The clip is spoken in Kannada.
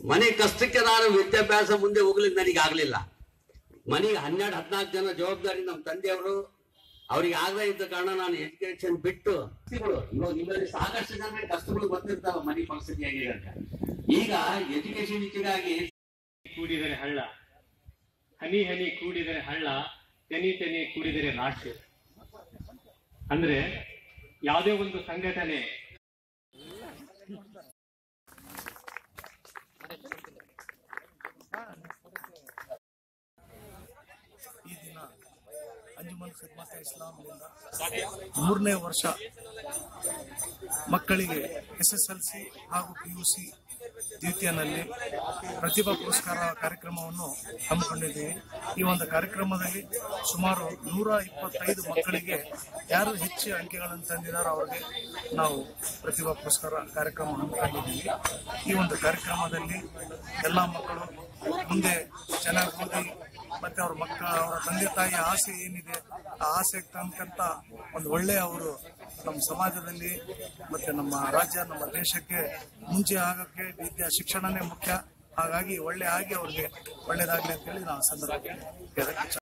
ಮನೆ ಕಷ್ಟಕ್ಕೆ ನಾನು ವಿದ್ಯಾಭ್ಯಾಸ ಮುಂದೆ ಹೋಗ್ಲಿಕ್ಕೆ ನನಗೆ ಆಗ್ಲಿಲ್ಲ ಮನೆಗೆ ಹನ್ನೆರಡು ಹದಿನಾಲ್ಕು ಜನ ಜವಾಬ್ದಾರಿ ನಮ್ಮ ತಂದೆಯವರು ಅವ್ರಿಗೆ ಆಗದೇ ಇದ್ದ ಕಾರಣ ನಾನು ಎಜುಕೇಶನ್ ಬಿಟ್ಟು ಕಷ್ಟಗಳು, ಇವಾಗ ನಿಮ್ಮಲ್ಲಿ ಸಾಕಷ್ಟು ಜನ ಕಷ್ಟಗಳು ಗೊತ್ತಿರ್ತಾವ ಮನೆ ಪರಿಸ್ಥಿತಿ ಆಗಿದೆ ಅಂತ ಈಗ ಎಜುಕೇಶನ್ ವಿಚಾರಾಗಿ ಕೂಡಿದರೆ ಹಳ್ಳ ಹನಿ ಹನಿ ಕೂಡಿದರೆ ಹಳ್ಳ ತೆನಿ ತೆನಿ ಕೂಡಿದರೆ ರಾಶಿ ಅಂದ್ರೆ ಯಾವುದೇ ಒಂದು ಸಂಘಟನೆ ಈ ದಿನ ಅಂಜುಮನ್ ಖಿದ್ಮತ್ ಇಸ್ಲಾಂನಿಂದ ಮೂರನೇ ವರ್ಷ ಮಕ್ಕಳಿಗೆ ಎಸ್ ಎಸ್ ಎಲ್ ಸಿ ಹಾಗೂ ಪಿ ಯು ಸಿ ದ್ವಿತೀಯನಲ್ಲಿ ಪ್ರತಿಭಾ ಪುರಸ್ಕಾರ ಕಾರ್ಯಕ್ರಮವನ್ನು ಹಮ್ಮಿಕೊಂಡಿದ್ದೀವಿ ಈ ಒಂದು ಕಾರ್ಯಕ್ರಮದಲ್ಲಿ ಸುಮಾರು ನೂರ ಇಪ್ಪತ್ತೈದು ಮಕ್ಕಳಿಗೆ ಯಾರು ಹೆಚ್ಚು ಅಂಕೆಗಳನ್ನು ತಂದಿದ್ದಾರೋ ಅವರಿಗೆ ನಾವು ಪ್ರತಿಭಾ ಪುರಸ್ಕಾರ ಕಾರ್ಯಕ್ರಮ ಹಮ್ಮಿಕೊಂಡಿದ್ದೀವಿ ಈ ಒಂದು ಕಾರ್ಯಕ್ರಮದಲ್ಲಿ ಎಲ್ಲ ಮಕ್ಕಳು ಮುಂದೆ ಚೆನ್ನಾಗಿ ಓದಿ ಮತ್ತೆ ಅವ್ರ ಮಕ್ಕಳ ಅವರ ತಂದೆ ತಾಯಿಯ ಆಸೆ ಏನಿದೆ ಆ ಆಸೆಗೆ ತಕ್ಕಂತ ಒಂದು ಒಳ್ಳೆ ಅವರು ನಮ್ಮ ಸಮಾಜದಲ್ಲಿ ಮತ್ತೆ ನಮ್ಮ ರಾಜ್ಯ ನಮ್ಮ ದೇಶಕ್ಕೆ ಮುಂಚೆ ಆಗಕ್ಕೆ ವಿದ್ಯಾ ಶಿಕ್ಷಣನೇ ಮುಖ್ಯ ಹಾಗಾಗಿ ಒಳ್ಳೆ ಆಗಿ ಅವ್ರಿಗೆ ಒಳ್ಳೇದಾಗ್ಲಿ ಅಂತೇಳಿ ನಾವು ಸಂದರ್ಭ ಹೇಳಕ್ಕೆ ಇಚ್ಛೆ